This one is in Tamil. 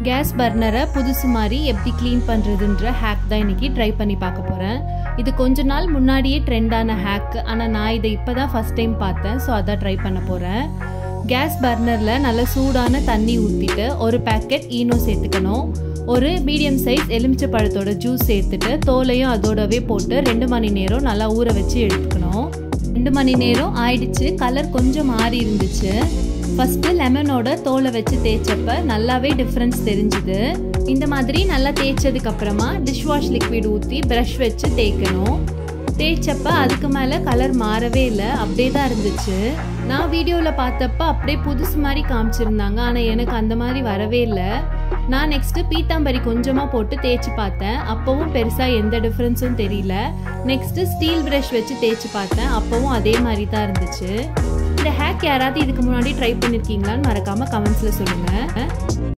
கேஸ் பர்னரை புதுசு மாதிரி எப்படி க்ளீன் பண்ணுறதுன்ற ஹேக் தான் இன்றைக்கி ட்ரை பண்ணி பார்க்க போகிறேன் இது கொஞ்ச நாள் முன்னாடியே ட்ரெண்டான ஹேக் ஆனால் நான் இதை இப்போ தான் ஃபஸ்ட் டைம் பார்த்தேன் ஸோ அதான் ட்ரை பண்ண போகிறேன் கேஸ் பர்னரில் நல்ல சூடான தண்ணி ஊற்றிட்டு ஒரு பேக்கெட் ஈனோ சேர்த்துக்கணும் ஒரு மீடியம் சைஸ் எலுமிச்சை பழத்தோட ஜூஸ் சேர்த்துட்டு தோலையும் அதோடவே போட்டு ரெண்டு மணி நேரம் நல்லா ஊற வச்சு எடுத்துக்கணும் ரெண்டு மணி நேரம் ஆயிடுச்சு கலர் கொஞ்சம் மாறி இருந்துச்சு ஃபஸ்ட்டு லெமனோட தோலை வச்சு தேய்ச்சப்ப நல்லாவே டிஃப்ரென்ஸ் தெரிஞ்சுது இந்த மாதிரி நல்லா தேய்ச்சதுக்கு அப்புறமா டிஷ் வாஷ் லிக்விட் ஊற்றி ப்ரஷ் வச்சு தேய்க்கணும் தேய்ச்சப்ப அதுக்கு மேலே கலர் மாறவே இல்லை அப்படியே தான் இருந்துச்சு நான் வீடியோவில் பார்த்தப்ப அப்படியே புதுசு மாதிரி காமிச்சிருந்தாங்க ஆனால் எனக்கு அந்த மாதிரி வரவே இல்லை நான் நெக்ஸ்ட்டு பீத்தாம்பரி கொஞ்சமாக போட்டு தேய்ச்சி பார்த்தேன் அப்போவும் பெருசாக எந்த டிஃப்ரென்ஸும் தெரியல நெக்ஸ்ட்டு ஸ்டீல் ப்ரஷ் வச்சு தேய்ச்சி பார்த்தேன் அப்போவும் அதே மாதிரி தான் இருந்துச்சு இந்த ஹேக் யாராவது இதுக்கு முன்னாடி ட்ரை பண்ணியிருக்கீங்களான்னு மறக்காமல் கமெண்ட்ஸில் சொல்லுங்கள்